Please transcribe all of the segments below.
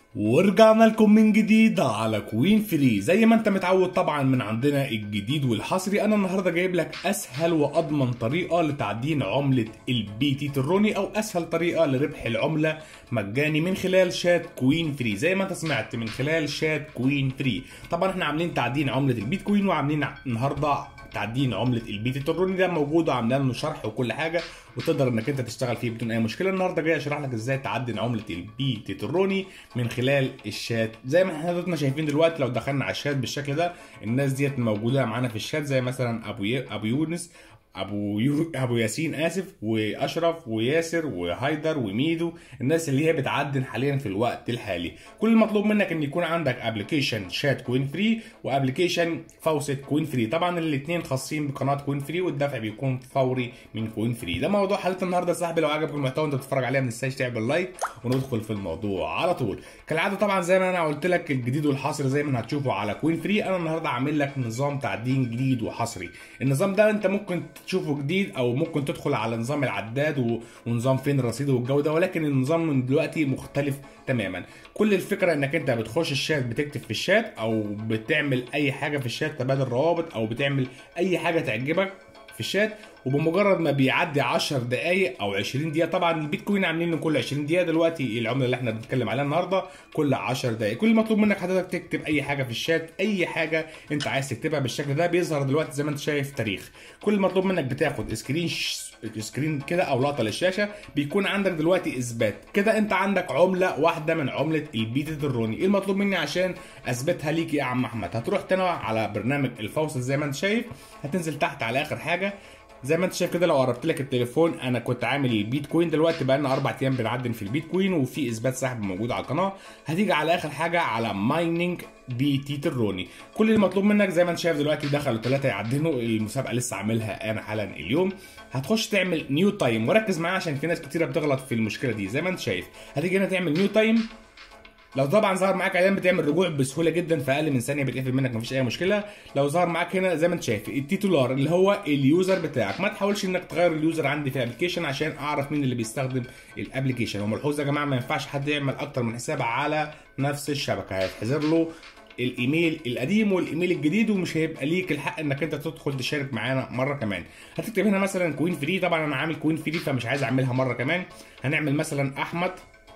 ورجعنا لكم من جديد على كوين فري زي ما انت متعود طبعا من عندنا الجديد والحصري انا النهارده جايب لك اسهل واضمن طريقه لتعدين عمله البي تي تروني او اسهل طريقه لربح العمله مجاني من خلال شات كوين فري زي ما انت سمعت من خلال شات كوين فري طبعا احنا عاملين تعدين عمله البيتكوين وعاملين النهارده تعدين عمله البيت التروني ده موجود وعاملين له شرح وكل حاجه وتقدر انك انت تشتغل فيه بدون اي مشكله النهارده جاي اشرح لك ازاي تعدن عمله البيت التروني من خلال الشات زي ما احنا حضرتنا شايفين دلوقتي لو دخلنا على الشات بالشكل ده الناس ديت موجوده معانا في الشات زي مثلا ابو ي... ابو يونس ابو يو... ابو ياسين اسف واشرف وياسر وهايدر وميدو الناس اللي هي بتعدن حاليا في الوقت الحالي كل المطلوب منك ان يكون عندك ابلكيشن شات كوين فري وابلكيشن فوسيت كوين فري طبعا الاثنين خاصين بقناه كوين فري والدفع بيكون فوري من كوين فري ده موضوع حلقه النهارده يا صاحبي لو عجبك المحتوى انت بتتفرج عليها ما تنساش تعمل لايك وندخل في الموضوع على طول كالعاده طبعا زي ما انا قلت لك الجديد والحصري زي ما هتشوفه على كوين فري انا النهارده عامل لك نظام تعدين جديد وحصري النظام ده انت ممكن تشوفه جديد او ممكن تدخل على نظام العداد و... ونظام فين الرصيد والجو ده ولكن النظام من دلوقتي مختلف تماما كل الفكره انك انت بتخش الشات بتكتب في الشات او بتعمل اي حاجه في الشات تبادل روابط او بتعمل اي حاجه تعجبك في الشات وبمجرد ما بيعدي 10 دقائق او 20 دقيقه طبعا البيتكوين عاملين كل 20 دقيقه دلوقتي العمله اللي احنا بنتكلم عليها النهارده كل 10 دقائق كل المطلوب منك حضرتك تكتب اي حاجه في الشات اي حاجه انت عايز تكتبها بالشكل ده بيظهر دلوقتي زي ما انت شايف تاريخ كل المطلوب منك بتاخد سكرين ش... سكرين كده او لقطه للشاشه بيكون عندك دلوقتي اثبات كده انت عندك عمله واحده من عمله البيت الروني ايه المطلوب مني عشان اثبتها ليك يا عم احمد هتروح تنوع على برنامج الفوصل زي ما انت شايف هتنزل تحت على اخر حاجه زي ما انت شايف كده لو قربت لك التليفون انا كنت عامل البيتكوين دلوقتي بقى لنا اربع ايام بنعدل في البيتكوين وفي اثبات سحب موجود على القناه هتيجي على اخر حاجه على مايننج بي تي تروني كل المطلوب منك زي ما انت شايف دلوقتي دخلوا ثلاثه يعدلوا المسابقه لسه عاملها انا حالا اليوم هتخش تعمل نيو تايم وركز معايا عشان في ناس كتيره بتغلط في المشكله دي زي ما انت شايف هتيجي هنا تعمل نيو تايم لو طبعا ظهر معاك اعلان بتعمل رجوع بسهوله جدا في اقل من ثانيه بتقفل منك مفيش اي مشكله لو ظهر معاك هنا زي ما انت شايف التيتولار اللي هو اليوزر بتاعك ما تحاولش انك تغير اليوزر عندي في الابلكيشن عشان اعرف مين اللي بيستخدم الابلكيشن وملحوظ يا جماعه ما ينفعش حد يعمل اكتر من حساب على نفس الشبكه هيتحذر له الايميل القديم والايميل الجديد ومش هيبقى ليك الحق انك انت تدخل تشارك معانا مره كمان هتكتب هنا مثلا كوين فري طبعا انا عامل كوين فري فمش عايز اعملها مره كمان هنعمل مثلا احمد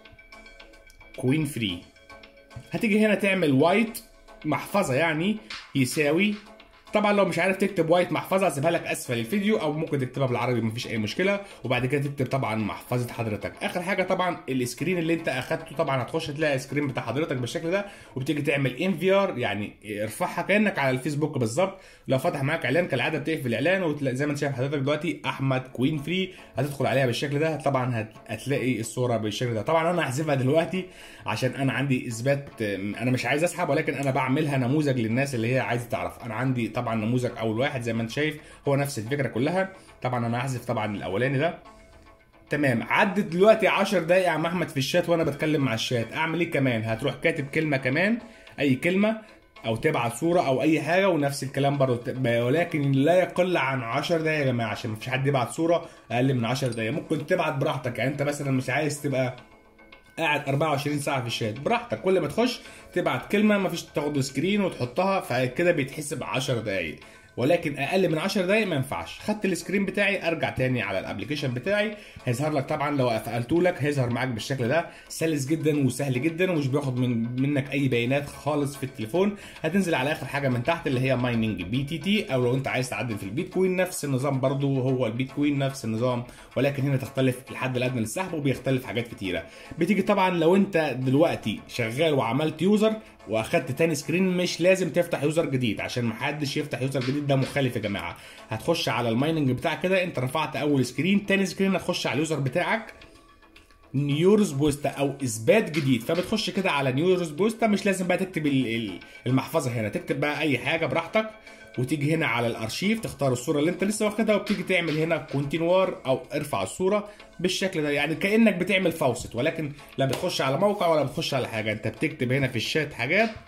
كوين فري هتيجي هنا تعمل وايت محفظه يعني يساوي طبعا لو مش عارف تكتب وايت محفظه هسيبها لك اسفل الفيديو او ممكن تكتبها بالعربي مفيش اي مشكله وبعد كده تكتب طبعا محفظه حضرتك اخر حاجه طبعا السكرين اللي انت اخدته طبعا هتخش تلاقي السكرين بتاع حضرتك بالشكل ده وبتيجي تعمل ان في ار يعني ارفعها كانك على الفيسبوك بالظبط لو فتح معاك اعلان كالعاده بتقفل الاعلان وتلاقي زي ما انت شايف حضرتك دلوقتي احمد كوين فري هتدخل عليها بالشكل ده طبعا هتلاقي الصوره بالشكل ده طبعا انا هحذفها دلوقتي عشان انا عندي اثبات انا مش عايز اسحب ولكن انا بعملها نموذج للناس اللي هي عايزه تعرف انا عندي طبعا نموذج اول واحد زي ما انت شايف هو نفس الفكره كلها طبعا انا هحذف طبعا الاولاني ده تمام عدت دلوقتي 10 دقايق يا عم احمد في الشات وانا بتكلم مع الشات اعمل ايه كمان هتروح كاتب كلمه كمان اي كلمه او تبعت صوره او اي حاجه ونفس الكلام برضه ولكن لا يقل عن 10 دقايق يا جماعه عشان مفيش حد يبعت صوره اقل من 10 دقايق ممكن تبعت براحتك يعني انت مثلا مش عايز تبقى قاعد 24 ساعه في الشات براحتك كل ما تخش تبعت كلمه مفيش تاخد سكرين وتحطها فكده بيتحسب 10 دقايق ولكن اقل من 10 دقايق ما ينفعش خدت السكرين بتاعي ارجع تاني على الابلكيشن بتاعي هيظهر لك طبعا لو قفلته لك هيظهر معاك بالشكل ده سلس جدا وسهل جدا ومش بياخد من منك اي بيانات خالص في التليفون هتنزل على اخر حاجه من تحت اللي هي مايننج بي تي تي او لو انت عايز تعدل في البيتكوين نفس النظام برضو هو البيتكوين نفس النظام ولكن هنا تختلف الحد الادنى للسحب وبيختلف حاجات كتيره بتيجي طبعا لو انت دلوقتي شغال وعملت يوزر واخدت تاني سكرين مش لازم تفتح يوزر جديد عشان محدش يفتح يوزر جديد ده مخالف يا جماعه هتخش على المايننج بتاعك كده انت رفعت اول سكرين تاني سكرين هتخش على اليوزر بتاعك نيورز بوستا او اثبات جديد فبتخش كده على نيورز بوستا مش لازم بقى تكتب المحفظه هنا تكتب بقى اي حاجه براحتك وتيجي هنا على الارشيف تختار الصوره اللي انت لسه واخدها وبتيجي تعمل هنا كونتينوار او ارفع الصوره بالشكل ده يعني كانك بتعمل فاوست ولكن لا بتخش على موقع ولا بتخش على حاجه انت بتكتب هنا في الشات حاجات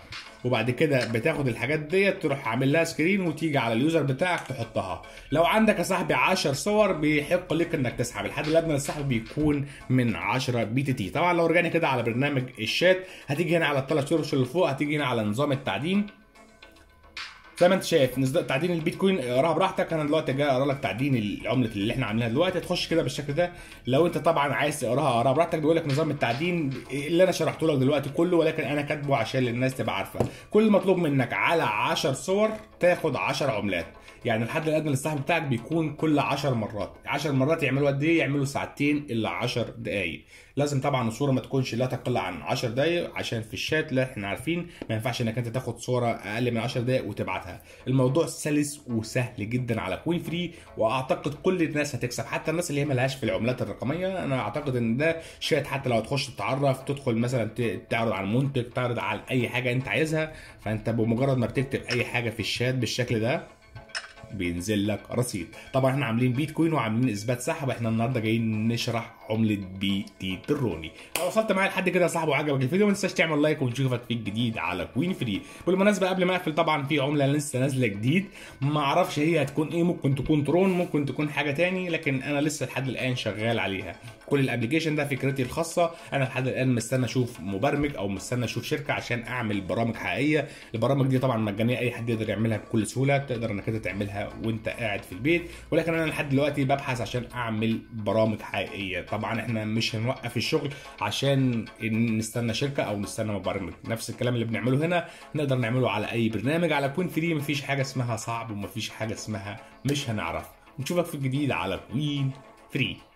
وبعد كده بتاخد الحاجات ديت تروح عامل لها سكرين وتيجي على اليوزر بتاعك تحطها لو عندك يا صاحبي 10 صور بيحق لك انك تسحب الحد الادنى للسحب بيكون من 10 بي تي تي طبعا لو رجعنا كده على برنامج الشات هتيجي هنا على الثلاث صور اللي فوق هتيجي هنا على نظام التعدين زي ما انت شايف نزل تعدين البيتكوين اقراها براحتك انا دلوقتي جاي اقرا لك تعدين العمله اللي احنا عاملينها دلوقتي تخش كده بالشكل ده لو انت طبعا عايز تقراها اقراها براحتك بيقول لك نظام التعدين اللي انا شرحته لك دلوقتي كله ولكن انا كاتبه عشان الناس تبقى عارفه كل المطلوب منك على 10 صور تاخد 10 عملات يعني الحد الادنى للسحب بتاعك بيكون كل 10 مرات 10 مرات يعملوا قد ايه يعملوا ساعتين الا 10 دقائق لازم طبعا الصوره ما تكونش لا تقل عن 10 دقائق عشان في الشات لا احنا عارفين ما ينفعش انك انت تاخد صوره اقل من 10 دقائق وتبعتها الموضوع سلس وسهل جدا على كوين فري واعتقد كل الناس هتكسب حتى الناس اللي هي ملهاش في العملات الرقميه انا اعتقد ان ده شات حتى لو تخش تتعرف تدخل مثلا تعرض على منتج تعرض على اي حاجه انت عايزها فانت بمجرد ما بتكتب اي حاجه في الشات بالشكل ده بينزل لك رصيد طبعا احنا عاملين بيتكوين وعاملين اثبات سحب احنا النهارده جايين نشرح عمله بي تي تروني لو وصلت معايا لحد كده يا صاحبي وعجبك الفيديو ما تنساش تعمل لايك ونشوفك في الجديد على كوين فري بالمناسبه قبل ما اقفل طبعا في عمله لسه نازله جديد ما اعرفش هي هتكون ايه ممكن تكون ترون ممكن تكون حاجه تاني لكن انا لسه لحد الان شغال عليها كل الابلكيشن ده فكرتي الخاصه انا لحد الان مستني اشوف مبرمج او مستني اشوف شركه عشان اعمل برامج حقيقيه البرامج دي طبعا مجانيه اي حد يقدر يعملها بكل سهوله تقدر انك انت تعملها وانت قاعد في البيت ولكن انا لحد دلوقتي ببحث عشان اعمل برامج حقيقيه طبعا احنا مش هنوقف الشغل عشان نستنى شركه او نستنى مبرمج نفس الكلام اللي بنعمله هنا نقدر نعمله على اي برنامج على كوين فري مفيش حاجه اسمها صعب ومفيش حاجه اسمها مش هنعرف نشوفك في الجديد على كوين فري